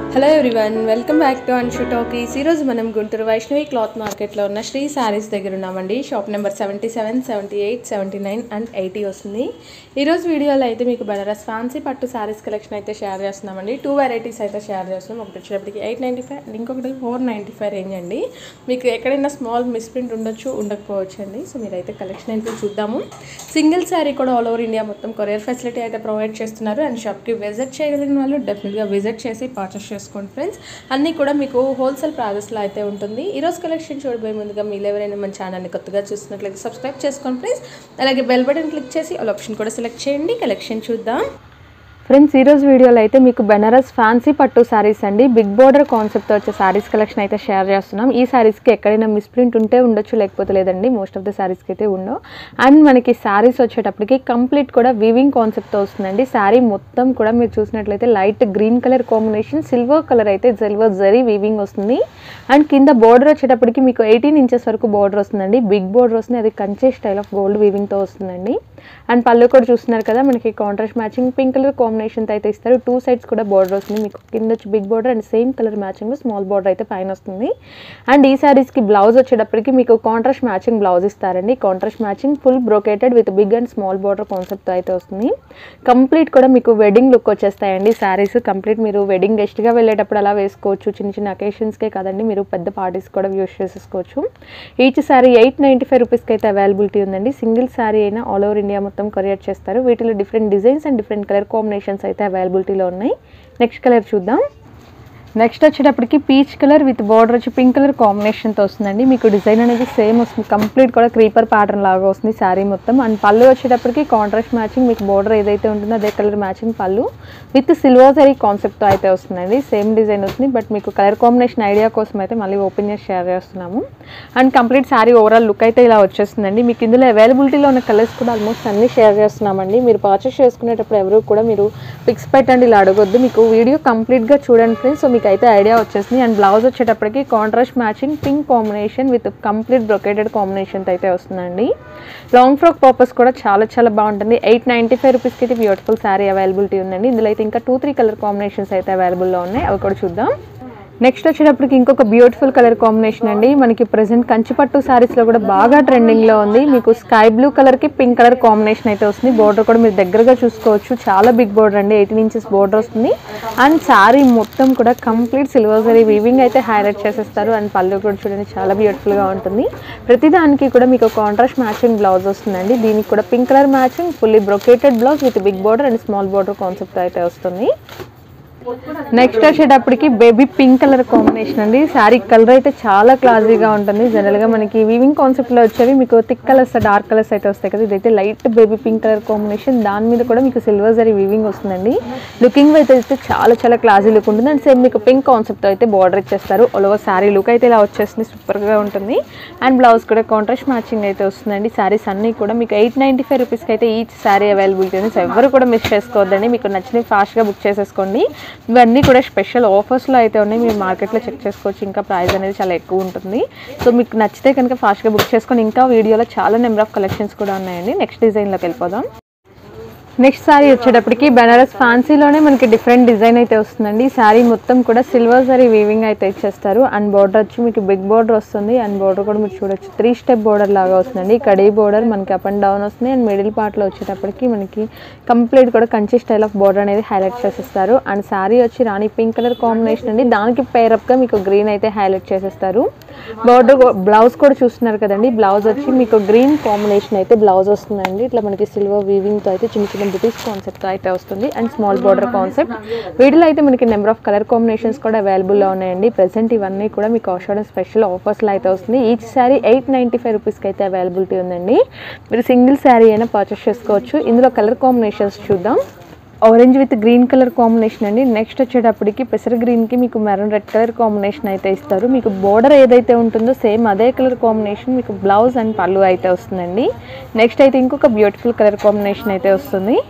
hello everyone welcome back to Anshu talkies ఈరోజు మనం Guntur Vaishnavi cloth మార్కెట్లో ఉన్న శ్రీ శారీస్ దగ్గర ఉన్నామండి shop number seventy seven seventy eight seventy nine and eighty వస్తుంది ఈరోజు వీడియోలో అయితే మీకు బనారస్ ఫ్యాన్సీ పట్టు శారీస్ కలెక్షన్ అయితే షేర్ చేస్తున్నామండి టూ వెరైటీస్ అయితే షేర్ చేస్తున్నాం ఒకటి వచ్చేటప్పటికి ఎయిట్ నైంటీ ఫైవ్ అండ్ ఇంకొకటి ఫోర్ నైంటీ ఫైవ్ రేంజ్ అండి మీకు ఎక్కడైనా స్మాల్ మిస్ప్రింట్ ఉండొచ్చు ఉండకపోవచ్చు అండి సో మీరైతే కలెక్షన్ అయితే చూద్దాము సింగిల్ శారీ కూడా ఆల్ ఓవర్ ఇండియా మొత్తం కొరియర్ ఫెసిలిటీ అయితే ప్రొవైడ్ చేస్తున్నారు అండ్ షాప్కి విజిట్ చేయగలిగిన వాళ్ళు డెఫినెట్గా విజిట్ చేసి పర్చేస్ చేసుకోండి ఫ్రెండ్స్ అన్నీ కూడా మీకు హోల్సేల్ ప్రైజెస్లో అయితే ఉంటుంది ఈరోజు కలెక్షన్ చూడబోయే ముందుగా మీరు ఎవరైనా మన ఛానల్ని కొత్తగా చూస్తున్నట్లయితే సబ్స్క్రైబ్ చేసుకోండి ఫ్రెండ్స్ అలాగే బెల్ బటన్ క్లిక్ చేసి ఆల్ ఆప్షన్ కూడా సెలెక్ట్ చేయండి కలెక్షన్ చూద్దాం ఫ్రెండ్స్ ఈరోజు వీడియోలో అయితే మీకు బెనారస్ ఫ్యాన్సీ పట్టు శారీస్ అండి బిగ్ బోర్డర్ కాన్సెప్ట్తో వచ్చే శారీస్ కలెక్షన్ అయితే షేర్ చేస్తున్నాం ఈ శారీస్కి ఎక్కడైనా మిస్ప్రింట్ ఉంటే ఉండొచ్చు లేకపోతే లేదండి మోస్ట్ ఆఫ్ ద శారీస్కి అయితే ఉండవు అండ్ మనకి శారీస్ వచ్చేటప్పటికి కంప్లీట్ కూడా వీవింగ్ కాన్సెప్ట్తో వస్తుందండి శారీ మొత్తం కూడా మీరు చూసినట్లయితే light green colour combination silver colour అయితే సిల్వర్ జరీ వీవింగ్ వస్తుంది అండ్ కింద బోర్డర్ వచ్చేటప్పటికి మీకు ఎయిటీన్ ఇంచెస్ వరకు బోర్డర్ వస్తుందండి బిగ్ బోర్డర్ వస్తుంది అది కంచే స్టైల్ ఆఫ్ గోల్డ్ వీవింగ్తో వస్తుందండి అండ్ పళ్ళు కూడా చూస్తున్నారు కదా మనకి కాంట్రాస్ట్ మ్యాచింగ్ పింక్ కలర్ కాంబినేషన్తో అయితే ఇస్తారు టూ సైడ్స్ కూడా బోర్డర్ వస్తుంది మీకు కింద వచ్చి big border and same colour matching small border అయితే పైన వస్తుంది అండ్ ఈ శారీస్కి బ్లౌజ్ వచ్చేటప్పటికి మీకు కాంట్రాస్ట్ మ్యాచింగ్ బ్లౌజ్ ఇస్తారండి contrast matching full brocaded with big and small border కాన్సెప్ట్తో అయితే వస్తుంది కంప్లీట్ కూడా మీకు వెడ్డింగ్ లుక్ వచ్చేస్తాయండి శారీస్ కంప్లీట్ మీరు వెడ్డింగ్ గెస్ట్గా వెళ్ళేటప్పుడు అలా వేసుకోవచ్చు చిన్న చిన్న అకేషన్స్కే కాదండి మీరు పెద్ద పార్టీస్ కూడా యూస్ చేసేసుకోవచ్చు each saree eight ninety five రూపీస్కి అయితే అవైలబిలిటీ ఉందండి సింగిల్ శారీ అయినా ఆల్ ఓవర్ ఇండియా మొత్తం కొరియర్ చేస్తారు వీటిలో different designs and different colour combinations అయితే అవైలబిలిటీలో ఉన్నాయి నెక్స్ట్ కలర్ చూద్దాం నెక్స్ట్ వచ్చేటప్పటికి పీచ్ కలర్ విత్ బార్డర్ వచ్చి పింక్ కలర్ కాంబినేషన్తో వస్తుందండి మీకు డిజైన్ అనేది సేమ్ వస్తుంది కంప్లీట్ కూడా క్రీపర్ ప్యాటర్న్ లాగా వస్తుంది శారీ మొత్తం అండ్ పళ్ళు వచ్చేటప్పటికి కాంట్రాస్ట్ మ్యాచింగ్ మీకు బార్డర్ ఏదైతే ఉంటుందో అదే కలర్ మ్యాచింగ్ పళ్ళు విత్ సిల్వర్ జరీ కాన్సెప్ట్తో అయితే వస్తుందండి సేమ్ డిజైన్ వస్తుంది బట్ మీకు కలర్ కాంబినేషన్ ఐడియా కోసం అయితే మళ్ళీ ఓపెన్ చేసి షేర్ చేస్తున్నాము and complete saree overall look అయితే ఇలా వచ్చేస్తుందండి మీకు ఇందులో అవైలబిలిటీలో ఉన్న కలర్స్ కూడా ఆల్మోస్ట్ అన్ని షేర్ చేస్తున్నామండి మీరు పర్చేస్ చేసుకునేటప్పుడు ఎవరు కూడా మీరు పిక్స్ పెట్టండి ఇలా అడగొద్దు మీకు వీడియో కంప్లీట్గా చూడండి ఫ్రెండ్స్ సో మీకు అయితే ఐడియా వచ్చేసింది అండ్ బ్లౌజ్ వచ్చేటప్పటికి contrast matching pink combination with complete brocaded combination అయితే వస్తుందండి లాంగ్ ఫ్రాక్ పర్పస్ కూడా చాలా చాలా బాగుంటుంది ఎయిట్ నైంటీ ఫైవ్ రూపీస్కి అయితే బ్యూటిఫుల్ శారీ అవైలబిలిటీ ఉందండి ఇందులో అయితే ఇంకా టూ త్రీ కలర్ కాంబినేషన్స్ అయితే అవైలబుల్లో ఉన్నాయి అవి కూడా చూద్దాం నెక్స్ట్ వచ్చేటప్పటికి ఇంకొక బ్యూటిఫుల్ కలర్ కాంబినేషన్ అండి మనకి ప్రజెంట్ కంచిపట్టు శారీస్లో కూడా బాగా ట్రెండింగ్లో ఉంది మీకు స్కై బ్లూ కలర్కి పింక్ కలర్ కాంబినేషన్ అయితే వస్తుంది బోర్డర్ కూడా మీరు దగ్గరగా చూసుకోవచ్చు చాలా బిగ్ బోర్డర్ అండి ఎయిటీన్ ఇంచెస్ బోర్డర్ వస్తుంది అండ్ శారీ మొత్తం కూడా కంప్లీట్ సిల్వర్ జరీ వీవింగ్ అయితే హైలైట్ చేసేస్తారు అండ్ పళ్ళు కూడా చూడండి చాలా బ్యూటిఫుల్గా ఉంటుంది ప్రతిదానికి కూడా మీకు కాంట్రాస్ట్ మ్యాచింగ్ బ్లౌజ్ వస్తుందండి దీనికి కూడా pink colour matching fully brocaded blouse with big border and small border concept అయితే వస్తుంది నెక్స్ట్ వచ్చేటప్పటికి బేబీ పింక్ కలర్ కాంబినేషన్ అండి శారీ కలర్ అయితే చాలా క్లాసీగా ఉంటుంది జనరల్గా మనకి వీవింగ్ కాన్సెప్ట్లో వచ్చేవి మీకు థిక్ కలర్స్ డార్క్ కలర్స్ అయితే వస్తాయి కదా ఇదైతే light baby pink colour combination దాని మీద కూడా మీకు సిల్వర్ జరీ వీవింగ్ వస్తుందండి లుకింగ్ అయితే అయితే చాలా చాలా క్లాసీ లుక్ ఉంటుంది అండ్ సేమ్ మీకు పింక్ కాన్సెప్ట్ అయితే బార్డర్ ఇచ్చేస్తారు ఆల్ ఓవర్ శారీ లుక్ అయితే ఇలా వచ్చేస్తుంది సూపర్గా ఉంటుంది అండ్ బ్లౌజ్ కూడా కాంట్రాస్ట్ మ్యాచింగ్ అయితే వస్తుందండి శారీస్ అన్నీ కూడా మీకు ఎయిట్ నైంటీ ఫైవ్ రూపీస్కి అయితే ఈచ్ శారీ అవైలబిలిటీ ఉంది సో ఎవరు కూడా మిస్ చేసుకోవద్దండి మీకు నచ్చినవి ఫాస్ట్గా బుక్ చేసేసుకోండి ఇవన్నీ కూడా స్పెషల్ ఆఫర్స్లో అయితే ఉన్నాయి మీరు మార్కెట్లో చెక్ చేసుకోవచ్చు ఇంకా ప్రైస్ అనేది చాలా ఎక్కువ ఉంటుంది సో మీకు నచ్చితే కనుక ఫాస్ట్గా బుక్ చేసుకొని ఇంకా వీడియోలో చాలా నెంబర్ ఆఫ్ కలెక్షన్స్ కూడా ఉన్నాయండి నెక్స్ట్ డిజైన్లోకి వెళ్ళిపోదాం నెక్స్ట్ శారీ వచ్చేటప్పటికి బెనారస్ ఫ్యాన్సీలోనే మనకి డిఫరెంట్ డిజైన్ అయితే వస్తుందండి ఈ శారీ మొత్తం కూడా సిల్వర్ జరీ వీవింగ్ అయితే ఇచ్చేస్తారు అండ్ బోర్డర్ వచ్చి మీకు బిగ్ బోర్డర్ వస్తుంది అండ్ బోర్డర్ కూడా మీరు చూడొచ్చు త్రీ స్టెప్ బోర్డర్ లాగా వస్తుందండి కడీ బోర్డర్ మనకి అప్ అండ్ డౌన్ వస్తుంది అండ్ మిడిల్ పార్ట్లో వచ్చేటప్పటికి మనకి కంప్లీట్ కూడా కంచి స్టైల్ ఆఫ్ బోర్డర్ అనేది హైలైట్ చేసేస్తారు అండ్ శారీ వచ్చి రాణి పింక్ కలర్ కాంబినేషన్ అండి దానికి పేరప్గా మీకు గ్రీన్ అయితే హైలైట్ చేసేస్తారు బోర్డర్ బ్లౌజ్ కూడా చూస్తున్నారు కదండి బ్లౌజ్ వచ్చి మీకు గ్రీన్ కాంబినేషన్ అయితే బ్లౌజ్ వస్తుందండి ఇట్లా మనకి సిల్వర్ వీవింగ్తో అయితే చిన్న చిన్న బ్రిటిష్ కాన్సెప్ట్ అయితే వస్తుంది అండ్ స్మాల్ బోర్డర్ కాన్సెప్ట్ వీటిలో అయితే మనకి నెంబర్ ఆఫ్ కలర్ కాంబినేషన్స్ కూడా అవైలబుల్లో ఉన్నాయండి ప్రెసెంట్ ఇవన్నీ కూడా మీకు ఆషాఢం స్పెషల్ ఆఫర్స్లో అయితే వస్తుంది each saree eight ninety five రూపీస్కి అయితే అవైలబిలిటీ ఉందండి మీరు సింగిల్ శారీ అయినా పర్చేస్ చేసుకోవచ్చు ఇందులో కలర్ కాంబినేషన్స్ చూద్దాం orange with green colour combination అండి నెక్స్ట్ వచ్చేటప్పటికి పెసర గ్రీన్కి మీకు మెరూన్ రెడ్ కలర్ కాంబినేషన్ అయితే ఇస్తారు మీకు బోర్డర్ ఏదైతే ఉంటుందో సేమ్ అదే కలర్ కాంబినేషన్ మీకు బ్లౌజ్ అండ్ పళ్ళు అయితే వస్తుందండి నెక్స్ట్ అయితే ఇంకొక బ్యూటిఫుల్ కలర్ కాంబినేషన్ అయితే వస్తుంది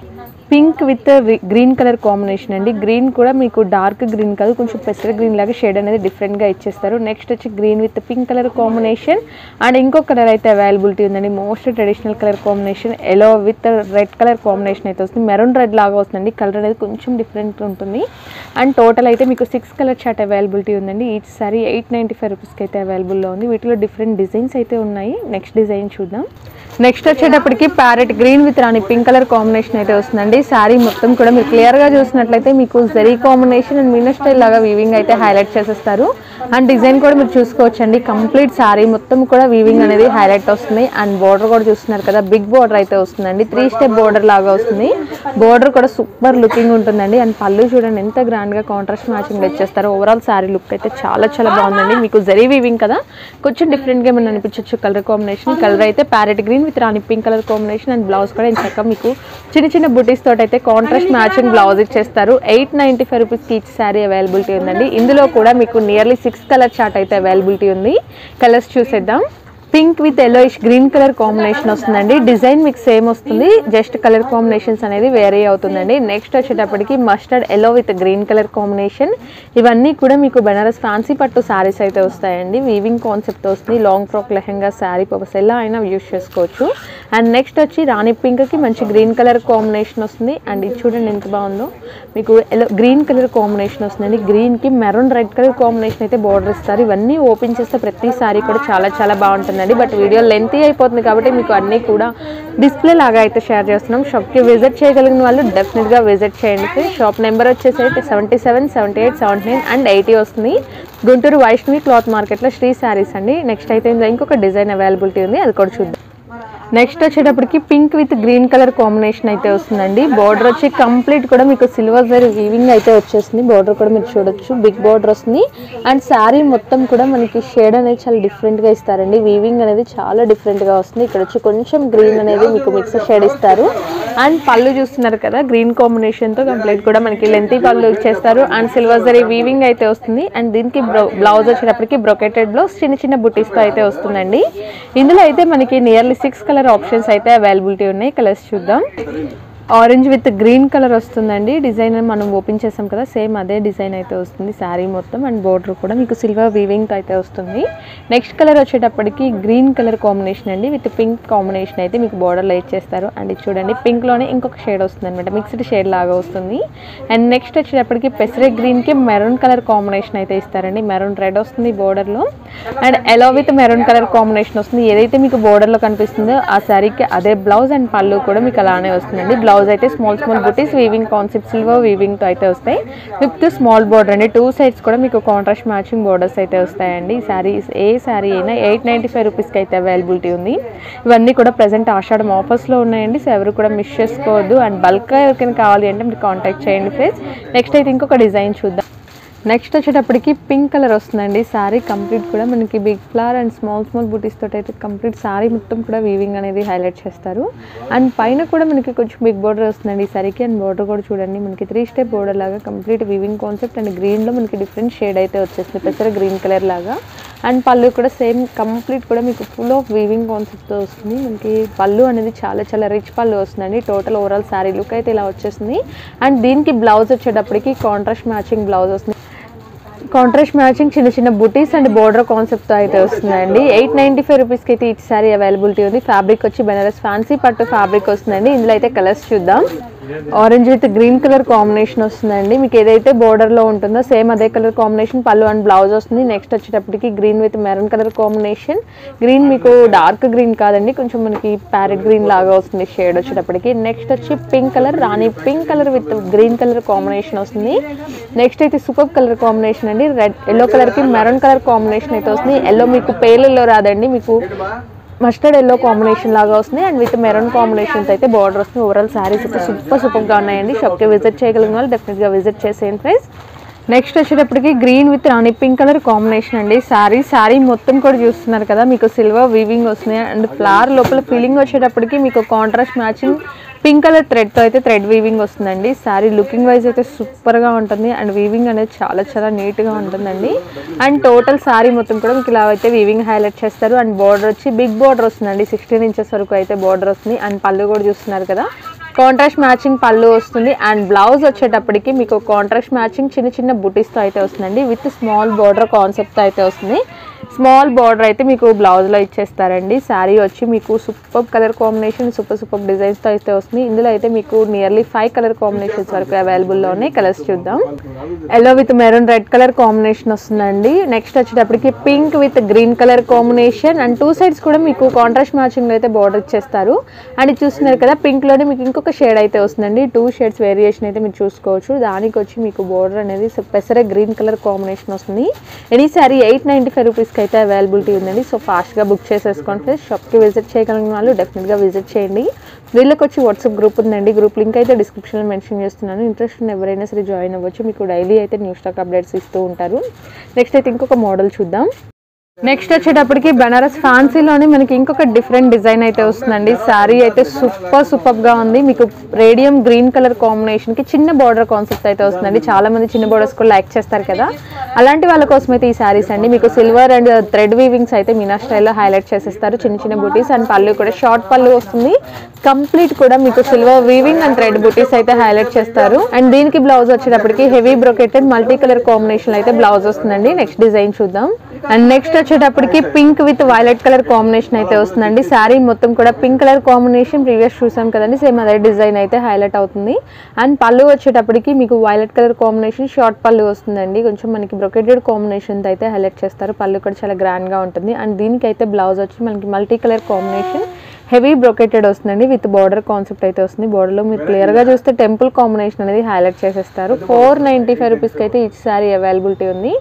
pink with green colour combination అండి గ్రీన్ కూడా మీకు డార్క్ గ్రీన్ కాదు కొంచెం పెసర గ్రీన్ లాగా షేడ్ అనేది డిఫరెంట్గా ఇచ్చేస్తారు నెక్స్ట్ వచ్చి green with pink colour combination and ఇంకో కలర్ అయితే అవైలబిలిటీ ఉందండి most traditional colour combination yellow with red colour combination అయితే వస్తుంది మెరూన్ రెడ్ లాగా వస్తుందండి కలర్ అనేది కొంచెం డిఫరెంట్ ఉంటుంది అండ్ టోటల్ అయితే మీకు సిక్స్ కలర్ చార్ట్ అవైలబిలిటీ ఉందండి each saree eight ninety five రూపీస్కి అయితే అవైలబుల్లో ఉంది వీటిలో డిఫరెంట్ డిజైన్స్ అయితే ఉన్నాయి నెక్స్ట్ డిజైన్ చూద్దాం నెక్స్ట్ వచ్చేటప్పటికి ప్యారెట్ గ్రీన్ విత్ రాని పింక్ కలర్ కాంబినేషన్ అయితే వస్తుందండి శారీ మొత్తం కూడా మీరు క్లియర్గా చూసినట్లయితే మీకు జరీ కాంబినేషన్ అండ్ మినర్ స్టైల్ లాగా వీవింగ్ అయితే హైలైట్ చేసేస్తారు అండ్ డిజైన్ కూడా మీరు చూసుకోవచ్చండి కంప్లీట్ శారీ మొత్తం కూడా వీవింగ్ అనేది హైలైట్ వస్తుంది అండ్ బోర్డర్ కూడా చూస్తున్నారు కదా బిగ్ బోర్డర్ అయితే వస్తుందండి త్రీ స్టెప్ బోర్డర్ లాగా వస్తుంది బోర్డర్ కూడా సూపర్ లుకింగ్ ఉంటుందండి అండ్ పళ్ళు చూడండి ఎంత గ్రాండ్గా కాంట్రాస్ట్ మ్యాచింగ్ ఇచ్చేస్తారు ఓవరాల్ శారీ లుక్ అయితే చాలా చాలా బాగుందండి మీకు జరీ వీవింగ్ కదా కొంచెం డిఫరెంట్గా ఏమైనా అనిపించవచ్చు కలర్ కాంబినేషన్ కలర్ అయితే ప్యారెట్ గ్రీన్ విత్ రాని pink colour combination and blouse కూడా ఇంచక్క మీకు చిన్న చిన్న బుటీస్ తోటి అయితే కాంట్రాస్ట్ మ్యాచింగ్ బ్లౌజ్ ఇచ్చేస్తారు ఎయిట్ నైంటీ ఫైవ్ రూపీస్కి ఈచ్ శారీ అవైలబిలిటీ ఉందండి ఇందులో కూడా మీకు నియర్లీ సిక్స్ కలర్ చార్ట్ అయితే అవైలబిలిటీ ఉంది కలర్స్ చూసేద్దాం pink with yellowish green colour combination వస్తుందండి డిజైన్ మీకు సేమ్ వస్తుంది జస్ట్ కలర్ కాంబినేషన్స్ అనేది వేరే అవుతుందండి నెక్స్ట్ వచ్చేటప్పటికి mustard yellow with green colour combination ఇవన్నీ కూడా మీకు బెనారస్ ఫ్యాన్సీ పట్టు శారీస్ అయితే వస్తాయండి వీవింగ్ కాన్సెప్ట్ వస్తుంది long frock lehenga saree purpose ఎలా అయినా యూస్ చేసుకోవచ్చు అండ్ నెక్స్ట్ వచ్చి రాణి పింక్కి మంచి గ్రీన్ కలర్ కాంబినేషన్ వస్తుంది అండ్ ఇది చూడండి ఎంత బాగుందో మీకు ఎల్లో గ్రీన్ కలర్ కాంబినేషన్ వస్తుందండి గ్రీన్కి మెరూన్ రెడ్ కలర్ కాంబినేషన్ అయితే బార్డర్ ఇస్తారు ఇవన్నీ ఓపెన్ చేస్తే ప్రతి సారీ కూడా చాలా చాలా బాగుంటుందండి బట్ వీడియో లెంతీ అయిపోతుంది కాబట్టి మీకు అన్నీ కూడా డిస్ప్లే లాగా అయితే షేర్ చేస్తున్నాం షాప్కి విజిట్ చేయగలిగిన వాళ్ళు డెఫినెట్గా విజిట్ చేయండి షాప్ నెంబర్ వచ్చేసి seventy seven seventy eight seventy nine and eighty వస్తుంది గుంటూరు వైష్ణవి క్లాత్ మార్కెట్లో శ్రీ శారీస్ అండి నెక్స్ట్ అయితే ఇందులో ఇంకొక డిజైన్ అవైలబిలిటీ ఉంది అది కూడా చూద్దాం నెక్స్ట్ వచ్చేటప్పటికి pink with green colour combination అయితే వస్తుందండి బార్డర్ వచ్చి కంప్లీట్ కూడా మీకు సిల్వర్ జరీ వీవింగ్ అయితే వచ్చేస్తుంది బార్డర్ కూడా మీరు చూడొచ్చు బిగ్ బార్డర్ వస్తుంది అండ్ శారీ మొత్తం కూడా మనకి షేడ్ అనేది చాలా డిఫరెంట్గా ఇస్తారండి వీవింగ్ అనేది చాలా డిఫరెంట్గా వస్తుంది ఇక్కడ వచ్చి కొంచెం గ్రీన్ అనేది మీకు మిక్స్ షేడ్ ఇస్తారు అండ్ పళ్ళు చూస్తున్నారు కదా గ్రీన్ కాంబినేషన్తో కంప్లీట్ కూడా మనకి లెంతీ పళ్ళు ఇచ్చేస్తారు అండ్ సిల్వర్ జరీ వీవింగ్ అయితే వస్తుంది అండ్ దీనికి బ్లౌజ్ వచ్చేటప్పటికి బ్రొకెటెడ్ బ్లౌజ్ చిన్న చిన్న బుటీస్తో అయితే వస్తుందండి ఇందులో అయితే మనకి నియర్లీ సిక్స్ కలర్ ఆప్షన్స్ అయితే అవైలబిలిటీ ఉన్నాయి కలర్స్ చూద్దాం ఆరెంజ్ విత్ గ్రీన్ కలర్ వస్తుందండి డిజైన్ మనం ఓపెన్ చేసాం కదా సేమ్ అదే డిజైన్ అయితే వస్తుంది శారీ మొత్తం అండ్ బోర్డర్ కూడా మీకు సిల్వర్ వీవింగ్ అయితే వస్తుంది నెక్స్ట్ కలర్ వచ్చేటప్పటికి గ్రీన్ కలర్ కాంబినేషన్ అండి విత్ పింక్ కాంబినేషన్ అయితే మీకు బోర్డర్లో ఇచ్చేస్తారు అండ్ ఇది చూడండి పింక్లోనే ఇంకొక షేడ్ వస్తుంది అనమాట మిక్స్డ్ షేడ్ లాగా వస్తుంది అండ్ నెక్స్ట్ వచ్చేటప్పటికి పెసరే గ్రీన్కి మెరూన్ కలర్ కాంబినేషన్ అయితే ఇస్తారండి మెరూన్ రెడ్ వస్తుంది బోర్డర్లో and yellow with maroon colour combination వస్తుంది ఏదైతే మీకు బోర్డర్లో కనిపిస్తుందో ఆ శారీకి అదే బ్లౌజ్ అండ్ పళ్ళు కూడా మీకు అలానే వస్తుందండి బ్లౌజ్ అయితే స్మాల్ స్మాల్ బుటీస్ వీవింగ్ కాన్సెప్ట్ సిల్వర్ వీవింగ్తో అయితే వస్తాయి విత్ స్మాల్ బోర్డర్ అండి టూ సైడ్స్ కూడా మీకు కాంట్రాస్ట్ మ్యాచింగ్ బోర్డర్స్ అయితే వస్తాయండి ఈ శారీస్ ఏ శారీ అయినా ఎయిట్ నైంటీ ఫైవ్ రూపీస్కి అయితే అవైలబిలిటీ ఉంది ఇవన్నీ కూడా ప్రజెంట్ ఆషాఢం ఆఫర్స్లో ఉన్నాయండి సో ఎవరు కూడా మిస్ చేసుకోవద్దు అండ్ బల్క్గా ఎవరికైనా కావాలి అంటే మీరు కాంటాక్ట్ చేయండి ఫ్రెండ్స్ నెక్స్ట్ అయితే ఇంకొక డిజైన్ చూద్దాం నెక్స్ట్ వచ్చేటప్పటికి పింక్ కలర్ వస్తుందండి శారీ కంప్లీట్ కూడా మనకి big flower and small small బూటీస్ తోటి అయితే కంప్లీట్ శారీ మొత్తం కూడా వీవింగ్ అనేది హైలైట్ చేస్తారు అండ్ పైన కూడా మనకి కొంచెం బిగ్ బోర్డర్ వస్తుందండి ఈ శారీకి అండ్ బోర్డర్ కూడా చూడండి మనకి త్రీ స్టెప్ బోర్డర్ లాగా కంప్లీట్ వీవింగ్ కాన్సెప్ట్ అండ్ గ్రీన్లో మనకి డిఫరెంట్ షేడ్ అయితే వచ్చేస్తుంది పెసర గ్రీన్ కలర్ లాగా అండ్ పళ్ళు కూడా సేమ్ కంప్లీట్ కూడా మీకు ఫుల్ ఆఫ్ వీవింగ్ కాన్సెప్ట్తో వస్తుంది మనకి పళ్ళు అనేది చాలా చాలా రిచ్ పళ్ళు వస్తుందండి టోటల్ ఓవరాల్ శారీ లుక్ అయితే ఇలా వచ్చేస్తుంది అండ్ దీనికి బ్లౌజ్ వచ్చేటప్పటికి కాంట్రాస్ట్ మ్యాచింగ్ బ్లౌజ్ వస్తుంది కాంట్రాస్ట్ మ్యాచింగ్ చిన్న చిన్న బుటీస్ అండ్ బోర్డర్ కాన్సెప్ట్తో అయితే వస్తుందండి ఎయిట్ నైంటీ ఫైవ్ రూపీస్కి అయితే ఇటు సారీ అవైలబిలిటీ ఉంది ఫ్యాబ్రిక్ వచ్చి బెనారస్ ఫ్యాన్సీ పట్టు ఫ్యాబ్రిక్ వస్తుందండి ఇందులో అయితే కలర్స్ చూద్దాం orange with green colour combination వస్తుందండి మీకు ఏదైతే బోర్డర్లో ఉంటుందో సేమ్ అదే కలర్ కాంబినేషన్ పళ్ళు అండ్ బ్లౌజ్ వస్తుంది నెక్స్ట్ వచ్చేటప్పటికి green with maroon colour combination green మీకు డార్క్ గ్రీన్ కాదండి కొంచెం మనకి ప్యారెట్ గ్రీన్ లాగా వస్తుంది షేడ్ వచ్చేటప్పటికి నెక్స్ట్ వచ్చి pink colour rani pink colour with green colour combination వస్తుంది నెక్స్ట్ అయితే సూపర్ కలర్ కాంబినేషన్ అండి రెడ్ ఎల్లో కలర్కి మెరూన్ కలర్ కాంబినేషన్ అయితే వస్తుంది ఎల్లో మీకు పేల్ ఎల్లో రాదండి మీకు మస్టర్డ్ ఎల్లో కాంబినేషన్ లాగా వస్తుంది అండ్ విత్ మెరూన్ కాంబినేషన్స్ అయితే బార్డర్ వస్తుంది ఓవరాల్ శారీస్ అయితే సూపర్ సూపర్గా ఉన్నాయండి షాప్కి విజిట్ చేయగలిగిన వాళ్ళు డెఫినెట్గా విజిట్ చేసేయండి ఫ్రెండ్స్ నెక్స్ట్ వచ్చేటప్పటికి green with rani pink colour combination అండి శారీ శారీ మొత్తం కూడా చూస్తున్నారు కదా మీకు సిల్వర్ వీవింగ్ వస్తుంది అండ్ ఫ్లవర్ లోపల ఫీలింగ్ వచ్చేటప్పటికి మీకు కాంట్రాస్ట్ మ్యాచింగ్ పింక్ కలర్ థ్రెడ్తో అయితే థ్రెడ్ వీవింగ్ వస్తుందండి శారీ లుకింగ్ వైజ్ అయితే సూపర్గా ఉంటుంది అండ్ వీవింగ్ అనేది చాలా చాలా నీట్గా ఉంటుందండి అండ్ టోటల్ శారీ మొత్తం కూడా మీకు ఇలా అయితే వీవింగ్ హైలైట్ చేస్తారు అండ్ బార్డర్ వచ్చి బిగ్ బార్డర్ వస్తుందండి సిక్స్టీన్ ఇంచెస్ వరకు అయితే బార్డర్ వస్తుంది అండ్ పళ్ళు కూడా చూస్తున్నారు కదా కాంట్రాస్ట్ మ్యాచింగ్ పళ్ళు వస్తుంది అండ్ బ్లౌజ్ వచ్చేటప్పటికి మీకు కాంట్రాస్ట్ మ్యాచింగ్ చిన్న చిన్న బుటీస్తో అయితే వస్తుందండి విత్ స్మాల్ బార్డర్ కాన్సెప్ట్తో అయితే వస్తుంది స్మాల్ బార్డర్ అయితే మీకు బ్లౌజ్లో ఇచ్చేస్తారండి శారీ వచ్చి మీకు super colour combination super super డిజైన్స్తో అయితే వస్తుంది ఇందులో అయితే మీకు నియర్లీ ఫైవ్ కలర్ కాంబినేషన్స్ వరకు అవైలబుల్లో ఉన్నాయి కలర్స్ చూద్దాం yellow with maroon red colour combination వస్తుందండి నెక్స్ట్ వచ్చేటప్పటికి pink with green colour combination and two sides కూడా మీకు కాంట్రాస్ట్ మ్యాచింగ్ అయితే బార్డర్ ఇచ్చేస్తారు అండ్ ఇది చూస్తున్నారు కదా పింక్ లోనే మీకు ఇంకొక షేడ్ అయితే వస్తుందండి టూ షేడ్స్ వేరియేషన్ అయితే మీరు చూసుకోవచ్చు దానికి వచ్చి మీకు బార్డర్ అనేది పెసర గ్రీన్ కలర్ కాంబినేషన్ వస్తుంది any sari eight ninety five రూపీస్కి అయితే అవైలబిలిటీ ఉందండి సో ఫాస్ట్గా బుక్ చేసేసుకోండి ఫ్రెండ్స్ షాప్కి విజిట్ చేయగలిగిన వాళ్ళు డెఫినెట్గా విజిట్ చేయండి వీళ్ళకి వచ్చి వాట్సాప్ గ్రూప్ ఉందండి గ్రూప్ లింక్ అయితే డిస్క్రిప్షన్లో మెన్షన్ చేస్తున్నాను ఇంట్రెస్ట్ ఉన్న ఎవరైనా సరే జాయిన్ అవ్వచ్చు మీకు డైలీ అయితే న్యూ స్టాక్ అప్డేట్స్ ఇస్తూ ఉంటారు నెక్స్ట్ అయితే ఇంకొక మోడల్ చూద్దాం నెక్స్ట్ వచ్చేటప్పటికి బనారస్ ఫ్యాన్సీలోనే మనకి ఇంకొక డిఫరెంట్ డిజైన్ అయితే వస్తుందండి శారీ అయితే సూపర్ సూపర్ గా ఉంది మీకు రేడియం గ్రీన్ కలర్ కాంబినేషన్ కి చిన్న బార్డర్ కాన్సెప్ట్ అయితే వస్తుందండి చాలా మంది చిన్న బార్డర్స్ కూడా లైక్ చేస్తారు కదా అలాంటి వాళ్ళ కోసం అయితే ఈ శారీస్ అండి మీకు సిల్వర్ అండ్ థ్రెడ్ వీవింగ్స్ అయితే మీనా స్టైల్లో హైలైట్ చేసేస్తారు చిన్న చిన్న బూటీస్ అండ్ పళ్ళు కూడా షార్ట్ పళ్ళు వస్తుంది కంప్లీట్ కూడా మీకు సిల్వర్ వీవింగ్ అండ్ థ్రెడ్ బూటీస్ అయితే హైలైట్ చేస్తారు అండ్ దీనికి బ్లౌజ్ వచ్చేటప్పటికి heavy brocaded multi colour combination అయితే బ్లౌజ్ వస్తుందండి నెక్స్ట్ డిజైన్ చూద్దాం అండ్ నెక్స్ట్ వచ్చేటప్పటికి pink with violet colour combination అయితే వస్తుందండి శారీ మొత్తం కూడా పింక్ కలర్ కాంబినేషన్ ప్రీవియస్ చూసాం కదండి సేమ్ అదే డిజైన్ అయితే హైలైట్ అవుతుంది అండ్ పళ్ళు వచ్చేటప్పటికి మీకు వైలెట్ కలర్ కాంబినేషన్ షార్ట్ పళ్ళు వస్తుందండి కొంచెం మనకి బ్రొకెటెడ్ కాంబినేషన్ అయితే హైలైట్ చేస్తారు పళ్ళు కూడా చాలా గ్రాండ్ గా ఉంటుంది అండ్ దీనికి అయితే బ్లౌజ్ వచ్చి మనకి multi colour combination heavy brocaded వస్తుందండి విత్ బార్డర్ కాన్సెప్ట్ అయితే వస్తుంది బార్డర్లో మీరు క్లియర్గా చూస్తే టెంపుల్ కాంబినేషన్ అనేది హైలైట్ చేసేస్తారు ఫోర్ నైంటీ ఫైవ్ రూపీస్కి అయితే ఈ శారీ అవైలబిలిటీ ఉంది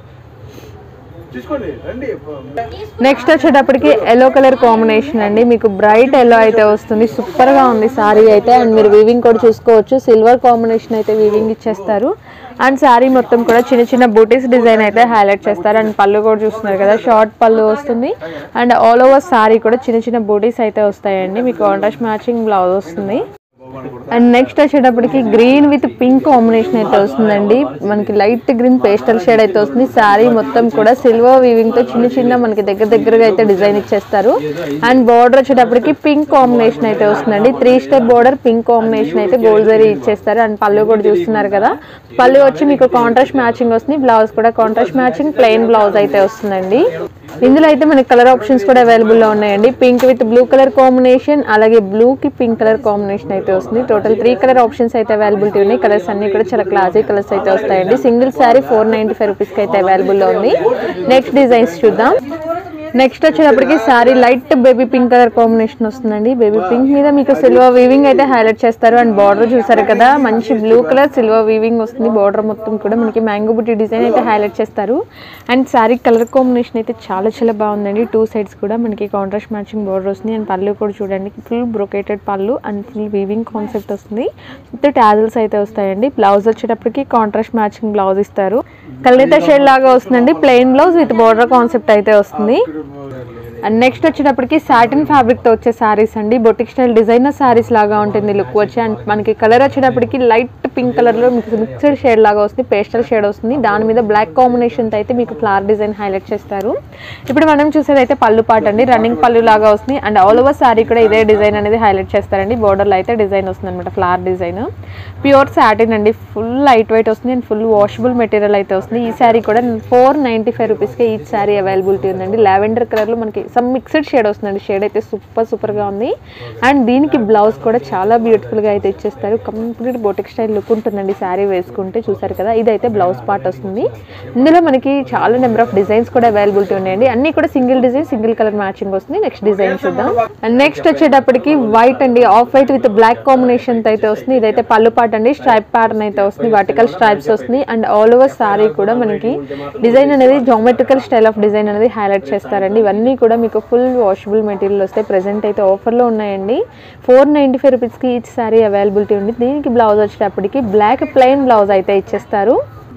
తీసుకోండి రండి నెక్స్ట్ వచ్చేటప్పటికి ఎల్లో కలర్ కాంబినేషన్ అండి మీకు బ్రైట్ ఎల్లో అయితే వస్తుంది సూపర్ గా ఉంది సారీ అయితే అండ్ మీరు వీవింగ్ కూడా చూసుకోవచ్చు సిల్వర్ కాంబినేషన్ అయితే వీవింగ్ ఇచ్చేస్తారు అండ్ శారీ మొత్తం కూడా చిన్న చిన్న బూటీస్ డిజైన్ అయితే హైలైట్ చేస్తారు అండ్ పళ్ళు కూడా చూస్తున్నారు కదా షార్ట్ పళ్ళు వస్తుంది అండ్ ఆల్ ఓవర్ శారీ కూడా చిన్న చిన్న బూటీస్ అయితే వస్తాయండి మీకు కాంట్రాస్ట్ మ్యాచింగ్ బ్లౌజ్ వస్తుంది అండ్ నెక్స్ట్ వచ్చేటప్పటికి గ్రీన్ విత్ పింక్ కాంబినేషన్ అయితే వస్తుందండి మనకి లైట్ గ్రీన్ పేస్టల్ షేడ్ అయితే వస్తుంది శారీ మొత్తం కూడా సిల్వర్ వీవింగ్ తో చిన్న చిన్న మనకి దగ్గర దగ్గరగా అయితే డిజైన్ ఇచ్చేస్తారు అండ్ బార్డర్ వచ్చేటప్పటికి పింక్ కాంబినేషన్ అయితే వస్తుందండి three step border pink combination అయితే గోల్డ్ జరీ ఇచ్చేస్తారు అండ్ పళ్ళు కూడా చూస్తున్నారు కదా పళ్ళు వచ్చి మీకు కాంట్రాస్ట్ మ్యాచింగ్ వస్తుంది బ్లౌజ్ కూడా కాంట్రాస్ట్ మ్యాచింగ్ ప్లెయిన్ బ్లౌజ్ అయితే వస్తుందండి ఇందులో అయితే మనకి కలర్ ఆప్షన్స్ కూడా అవైలబుల్ లో ఉన్నాయండి pink with blue colour combination అలాగే బ్లూ కి పింక్ కలర్ కాంబినేషన్ అయితే వస్తుంది టోటల్ త్రీ కలర్ ఆప్షన్స్ అయితే అవైలబిలిటీ ఉన్నాయి కలర్స్ అన్ని కూడా చాలా క్లాసీ కలర్స్ అయితే వస్తాయండి single sari four ninety five రూపీస్కి అయితే అవైలబుల్ లో ఉంది నెక్స్ట్ డిజైన్స్ చూద్దాం నెక్స్ట్ వచ్చేటప్పటికి sari light baby pink colour combination వస్తుందండి బేబీ పింక్ మీద మీకు సిల్వర్ వీవింగ్ అయితే హైలైట్ చేస్తారు అండ్ బార్డర్ చూసారు కదా మంచి బ్లూ కలర్ సిల్వర్ వీవింగ్ వస్తుంది బార్డర్ మొత్తం కూడా మనకి మ్యాంగో బుట్టి డిజైన్ అయితే హైలైట్ చేస్తారు అండ్ శారీ కలర్ కాంబినేషన్ అయితే చాలా చాలా బాగుందండి టూ సైడ్స్ కూడా మనకి కాంట్రాస్ట్ మ్యాచింగ్ బార్డర్ వస్తుంది అండ్ పళ్ళు కూడా చూడండి ఫుల్ బ్రొకేటెడ్ పళ్ళు అండ్ ఫుల్ వీవింగ్ కాన్సెప్ట్ వస్తుంది విత్ టాజల్స్ అయితే వస్తాయండి బ్లౌజ్ వచ్చేటప్పటికి కాంట్రాస్ట్ మ్యాచింగ్ బ్లౌజ్ ఇస్తారు కల్లిత షేడ్ లాగా వస్తుందండి plain blouse with border concept అయితే వస్తుంది అండ్ నెక్స్ట్ వచ్చేటప్పటికి సాటిన్ ఫ్యాబ్రిక్ తో వచ్చే శారీస్ అండి బొటిక్ స్టైల్ డిజైనర్ శారీస్ లాగా ఉంటుంది లుక్ వచ్చి అండ్ మనకి కలర్ వచ్చేటప్పటికి లైట్ పింక్ కలర్ లో మీకు మిక్స్డ్ షేడ్ లాగా వస్తుంది పేస్టల్ షేడ్ వస్తుంది దాని మీద బ్లాక్ కాంబినేషన్ తో అయితే మీకు ఫ్లవర్ డిజైన్ హైలైట్ చేస్తారు ఇప్పుడు మనం చూసేది అయితే పళ్ళు పాట అండి రన్నింగ్ పళ్ళు లాగా వస్తుంది అండ్ ఆల్ ఓవర్ శారీ కూడా ఇదే డిజైన్ అనేది హైలైట్ చేస్తారండి బోర్డర్ లో అయితే డిజైన్ వస్తుంది అనమాట ఫ్లవర్ డిజైన్ ప్యూర్ సాటిన్ అండి ఫుల్ లైట్ వెయిట్ వస్తుంది అండ్ ఫుల్ వాషబుల్ మెటీరియల్ అయితే వస్తుంది ఈ శారీ కూడా ఫోర్ నైంటీ ఫైవ్ రూపీస్కి ఈ శారీ అవైలబిలిటీ ఉందండి లావెండర్ కలర్లో మనకి సమ్ మిక్స్డ్ షేడ్ వస్తుందండి షేడ్ అయితే సూపర్ సూపర్గా ఉంది అండ్ దీనికి బ్లౌజ్ కూడా చాలా బ్యూటిఫుల్గా అయితే ఇచ్చేస్తారు కంప్లీట్ బొటిక్ స్టైల్ లుక్ ఉంటుందండి శారీ వేసుకుంటే చూసారు కదా ఇదైతే బ్లౌజ్ పార్ట్ వస్తుంది ఇందులో మనకి చాలా నెంబర్ ఆఫ్ డిజైన్స్ కూడా అవైలబిలిటీ ఉన్నాయండి అన్ని కూడా single design single colour matching వస్తుంది నెక్స్ట్ డిజైన్ చూద్దాం అండ్ నెక్స్ట్ వచ్చేటప్పటికి వైట్ అండి off white with black combination అయితే వస్తుంది ఇదైతే పళ్ళు పార్ట్ అండి స్ట్రైప్ ప్యాటర్న్ అయితే వస్తుంది వర్టికల్ స్ట్రైప్స్ వస్తుంది అండ్ ఆల్ ఓవర్ సారీ కూడా మనకి డిజైన్ అనేది జామెట్రికల్ స్టైల్ ఆఫ్ డిజైన్ అనేది హైలైట్ చేస్తారండి ఇవన్నీ కూడా మీకు ఫుల్ వాషబుల్ మెటీరియల్ వస్తాయి ప్రెసెంట్ అయితే ఆఫర్లో ఉన్నాయండి ఫోర్ నైంటీ ఫైవ్ రూపీస్కి ఈచ్ సారీ అవైలబిలిటీ ఉంది దీనికి బ్లౌజ్ వచ్చేటప్పటికి బ్లాక్ ప్లెయిన్ బ్లౌజ్ అయితే ఇచ్చేస్తారు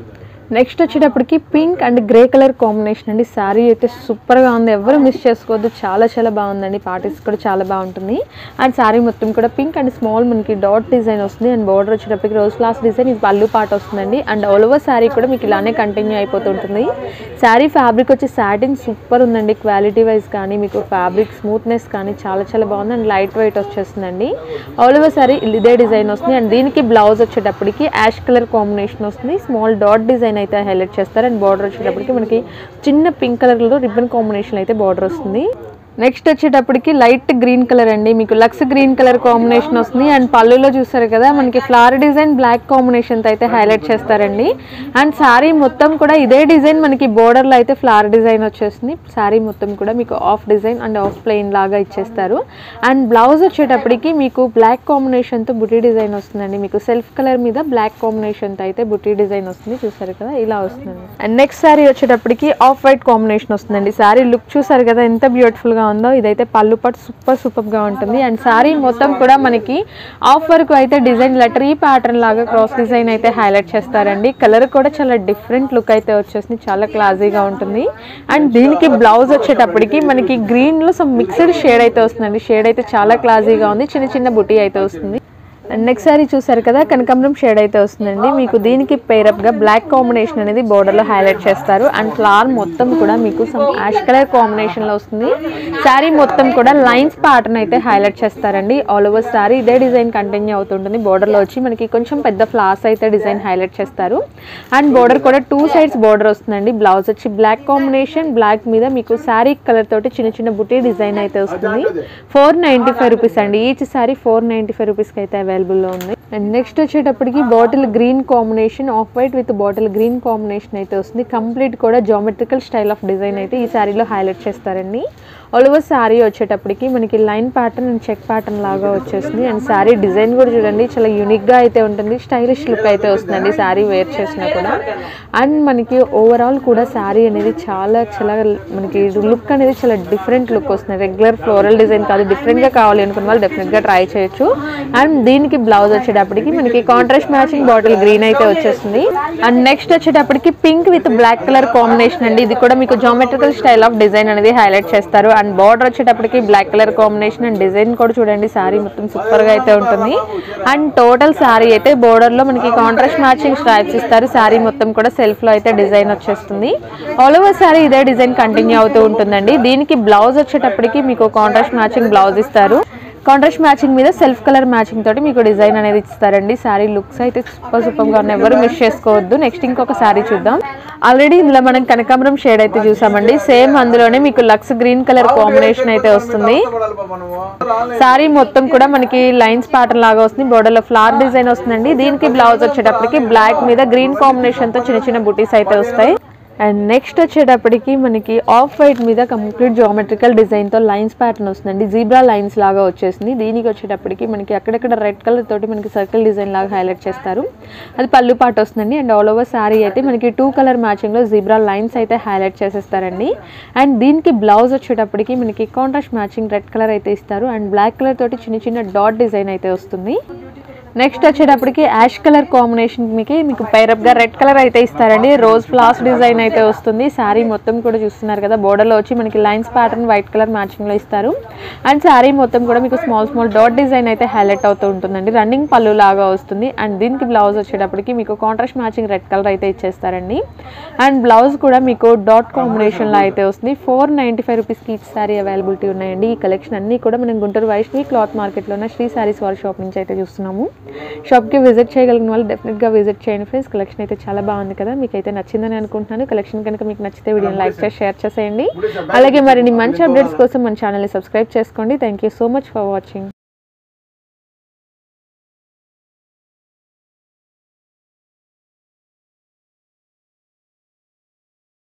నెక్స్ట్ వచ్చేటప్పటికి pink and grey colour combination అండి శారీ అయితే సూపర్గా ఉంది ఎవరు మిస్ చేసుకోవద్దు చాలా చాలా బాగుందండి పార్టీస్ కూడా చాలా బాగుంటుంది అండ్ శారీ మొత్తం కూడా పింక్ అండ్ స్మాల్ మనకి డాట్ డిజైన్ వస్తుంది అండ్ బార్డర్ వచ్చేటప్పటికి రోజ్ ఫ్లాస్ డిజైన్ ఇది పళ్ళు పాట వస్తుందండి అండ్ ఆల్ ఓవర్ శారీ కూడా మీకు ఇలానే కంటిన్యూ అయిపోతుంటుంది శారీ ఫ్యాబ్రిక్ వచ్చి సాటిన్ సూపర్ ఉందండి క్వాలిటీ వైజ్ కానీ మీకు ఫ్యాబ్రిక్ స్మూత్నెస్ కానీ చాలా చాలా బాగుంది అండ్ లైట్ వెయిట్ వచ్చేస్తుందండి ఆల్ ఓవర్ శారీ ఇదే డిజైన్ వస్తుంది అండ్ దీనికి బ్లౌజ్ వచ్చేటప్పటికి యాష్ కలర్ కాంబినేషన్ వస్తుంది స్మాల్ డాట్ డిజైన్ అయితే హైలైట్ చేస్తారు అండ్ బార్డర్ వచ్చేటప్పటికి మనకి చిన్న పింక్ కలర్లో రిబ్బన్ కాంబినేషన్ అయితే బార్డర్ వస్తుంది నెక్స్ట్ వచ్చేటప్పటికి లైట్ గ్రీన్ కలర్ అండి మీకు లక్స్ గ్రీన్ కలర్ కాంబినేషన్ వస్తుంది అండ్ పళ్ళులో చూసారు కదా మనకి ఫ్లవర్ డిజైన్ బ్లాక్ కాంబినేషన్తో అయితే హైలైట్ చేస్తారండి అండ్ శారీ మొత్తం కూడా ఇదే డిజైన్ మనకి బోర్డర్లో అయితే ఫ్లవర్ డిజైన్ వచ్చేస్తుంది శారీ మొత్తం కూడా మీకు half design and half plain లాగా ఇచ్చేస్తారు అండ్ బ్లౌజ్ వచ్చేటప్పటికి మీకు బ్లాక్ కాంబినేషన్తో బుటీ డిజైన్ వస్తుందండి మీకు సెల్ఫ్ కలర్ మీద బ్లాక్ కాంబినేషన్తో అయితే బుటీ డిజైన్ వస్తుంది చూసారు కదా ఇలా వస్తుంది అండ్ నెక్స్ట్ శారీ వచ్చేటప్పటికి ఆఫ్ వైట్ కాంబినేషన్ వస్తుందండి శారీ లుక్ చూసారు కదా ఎంత బ్యూటిఫుల్ గా ఉందో ఇదైతే పళ్ళు పట్టు సూపర్ సూపర్ గా ఉంటుంది అండ్ శారీ మొత్తం కూడా మనకి ఆఫ్ వరకు అయితే డిజైన్ లెటర్ ఈ ప్యాటర్న్ లాగా క్రాస్ డిజైన్ అయితే హైలైట్ చేస్తారండి కలర్ కూడా చాలా డిఫరెంట్ లుక్ అయితే వచ్చేసింది చాలా క్లాసీగా ఉంటుంది అండ్ దీనికి బ్లౌజ్ వచ్చేటప్పటికి మనకి గ్రీన్ లో సమ్ మిక్స్డ్ షేడ్ అయితే వస్తుందండి షేడ్ అయితే చాలా క్లాసీగా ఉంది చిన్న చిన్న బుటీ అయితే వస్తుంది అండ్ నెక్స్ట్ సారీ చూసారు కదా కనకాంబరం షేడ్ అయితే వస్తుందండి మీకు దీనికి పేరప్ గా బ్లాక్ కాంబినేషన్ అనేది border లో హైలైట్ చేస్తారు అండ్ ఫ్లవర్ మొత్తం కూడా మీకు సమ్ యాష్ కలర్ కాంబినేషన్ లో వస్తుంది శారీ మొత్తం కూడా లైన్స్ ప్యాటర్న్ అయితే హైలైట్ చేస్తారండి ఆల్ ఓవర్ శారీ ఇదే డిజైన్ కంటిన్యూ అవుతుంటుంది border లో వచ్చి మనకి కొంచెం పెద్ద ఫ్లాస్ అయితే డిజైన్ హైలైట్ చేస్తారు అండ్ బోర్డర్ కూడా టూ సైడ్స్ బోర్డర్ వస్తుందండి బ్లౌజ్ వచ్చి బ్లాక్ కాంబినేషన్ బ్లాక్ మీద మీకు శారీ కలర్ తోటి చిన్న చిన్న బుటీ డిజైన్ అయితే వస్తుంది ఫోర్ నైంటీ ఫైవ్ రూపీస్ అండి each sari four ninety five రూపీస్కి అయితే అవైలబుల్లో ఉంది అండ్ నెక్స్ట్ వచ్చేటప్పటికి bottle green combination off white with bottle green combination అయితే వస్తుంది కంప్లీట్ కూడా జామెట్రికల్ స్టైల్ ఆఫ్ డిజైన్ అయితే ఈ శారీలో హైలైట్ చేస్తారండి ఆల్ ఓవర్ శారీ వచ్చేటప్పటికి మనకి line pattern and check pattern లాగా వచ్చేస్తుంది అండ్ శారీ డిజైన్ కూడా చూడండి చాలా యూనిక్గా అయితే ఉంటుంది స్టైలిష్ లుక్ అయితే వస్తుందండి శారీ వేర్ చేసినా కూడా అండ్ మనకి ఓవరాల్ కూడా శారీ అనేది చాలా చాలా మనకి లుక్ అనేది చాలా డిఫరెంట్ లుక్ వస్తుంది రెగ్యులర్ ఫ్లోరల్ డిజైన్ కాదు డిఫరెంట్గా కావాలి అనుకున్న వాళ్ళు డెఫినెట్గా ట్రై చేయొచ్చు అండ్ దీనికి బ్లౌజ్ వచ్చేటప్పటికి మనకి కాంట్రాస్ట్ మ్యాచింగ్ బాటిల్ గ్రీన్ అయితే వచ్చేస్తుంది అండ్ నెక్స్ట్ వచ్చేటప్పటికి pink with black colour combination అండి ఇది కూడా మీకు జామెట్రికల్ స్టైల్ ఆఫ్ డిజైన్ అనేది హైలైట్ చేస్తారు అండ్ బార్డర్ వచ్చేటప్పటికి black colour combination and design కూడా చూడండి శారీ మొత్తం సూపర్ గా అయితే ఉంటుంది అండ్ టోటల్ శారీ అయితే బోర్డర్ లో మనకి కాంట్రాస్ట్ మ్యాచింగ్ స్ట్రైప్స్ ఇస్తారు శారీ మొత్తం కూడా సెల్ఫ్ లో అయితే డిజైన్ వచ్చేస్తుంది ఆల్ ఓవర్ శారీ ఇదే డిజైన్ కంటిన్యూ అవుతూ ఉంటుందండి దీనికి బ్లౌజ్ వచ్చేటప్పటికి మీకు కాంట్రాస్ట్ మ్యాచింగ్ బ్లౌజ్ ఇస్తారు కాంట్రాస్ట్ మ్యాచింగ్ మీద సెల్ఫ్ కలర్ మ్యాచింగ్ తోటి మీకు డిజైన్ అనేది ఇస్తారండి శారీ లుక్స్ అయితే సూపర్ సూపర్గా ఉన్నాయి ఎవరు మిస్ చేసుకోవద్దు నెక్స్ట్ ఇంకొక శారీ చూద్దాం ఆల్రెడీ ఇందులో మనం కనకాంబరం షేడ్ అయితే చూసామండి సేమ్ అందులోనే మీకు లక్స్ గ్రీన్ కలర్ కాంబినేషన్ అయితే వస్తుంది శారీ మొత్తం కూడా మనకి లైన్స్ ప్యాటర్న్ లాగా వస్తుంది border లో ఫ్లవర్ డిజైన్ వస్తుందండి దీనికి బ్లౌజ్ వచ్చేటప్పటికి బ్లాక్ మీద గ్రీన్ కాంబినేషన్ తో చిన్న చిన్న బుటీస్ అయితే వస్తాయి అండ్ నెక్స్ట్ వచ్చేటప్పటికి మనకి ఆఫ్ వైట్ మీద కంప్లీట్ జామెట్రికల్ డిజైన్తో లైన్స్ ప్యాటర్న్ వస్తుందండి జీబ్రా లైన్స్ లాగా వచ్చేసింది దీనికి వచ్చేటప్పటికి మనకి అక్కడక్కడ రెడ్ కలర్ తోటి మనకి సర్కిల్ డిజైన్ లాగా హైలైట్ చేస్తారు అది పళ్ళు పాట వస్తుందండి అండ్ ఆల్ ఓవర్ శారీ అయితే మనకి టూ కలర్ మ్యాచింగ్లో జీబ్రా లైన్స్ అయితే హైలైట్ చేసేస్తారండి అండ్ దీనికి బ్లౌజ్ వచ్చేటప్పటికి మనకి కాంట్రాస్ట్ మ్యాచింగ్ రెడ్ కలర్ అయితే ఇస్తారు అండ్ బ్లాక్ కలర్ తోటి చిన్న చిన్న డాట్ డిజైన్ అయితే వస్తుంది నెక్స్ట్ వచ్చేటప్పటికి యాష్ కలర్ కాంబినేషన్ మీకు మీకు పైరప్ గా రెడ్ కలర్ అయితే ఇస్తారండి రోజ్ ఫ్లాస్ డిజైన్ అయితే వస్తుంది శారీ మొత్తం కూడా చూస్తున్నారు కదా border లో వచ్చి మనకి lines pattern white colour matching లో ఇస్తారు అండ్ శారీ మొత్తం కూడా మీకు స్మాల్ స్మాల్ డాట్ డిజైన్ అయితే హైలైట్ అవుతూ ఉంటుందండి రన్నింగ్ పళ్ళు లాగా వస్తుంది అండ్ దీనికి బ్లౌజ్ వచ్చేటప్పటికి మీకు కాంట్రాస్ట్ మ్యాచింగ్ రెడ్ కలర్ అయితే ఇచ్చేస్తారండి అండ్ బ్లౌజ్ కూడా మీకు డాట్ కాంబినేషన్ లో అయితే వస్తుంది ఫోర్ నైంటీ ఫైవ్ రూపీస్కి ఈచ్ శారీ అవైలబిలిటీ ఉన్నాయండి ఈ కలెక్షన్ అన్ని కూడా మనం గుంటూరు వైష్ణవి క్లాత్ మార్కెట్లో ఉన్న శ్రీ శారీస్ వారి షాప్ నుంచి అయితే చూస్తున్నాము షాప్కి విజిట్ చేయగలిగిన వాళ్ళు డెఫినెట్గా విజిట్ చేయండి ఫ్రెండ్స్ కలెక్షన్ అయితే చాలా బాగుంది కదా మీకు అయితే నచ్చిందని అనుకుంటున్నాను కలెక్షన్ కనుక మీకు నచ్చితే వీడియోని లైక్ చేసి షేర్ చేసేయండి అలాగే మరిన్ని మంచి అప్డేట్స్ కోసం మన ఛానల్ని సబ్స్క్రైబ్ చేసుకోండి thank you so much for watching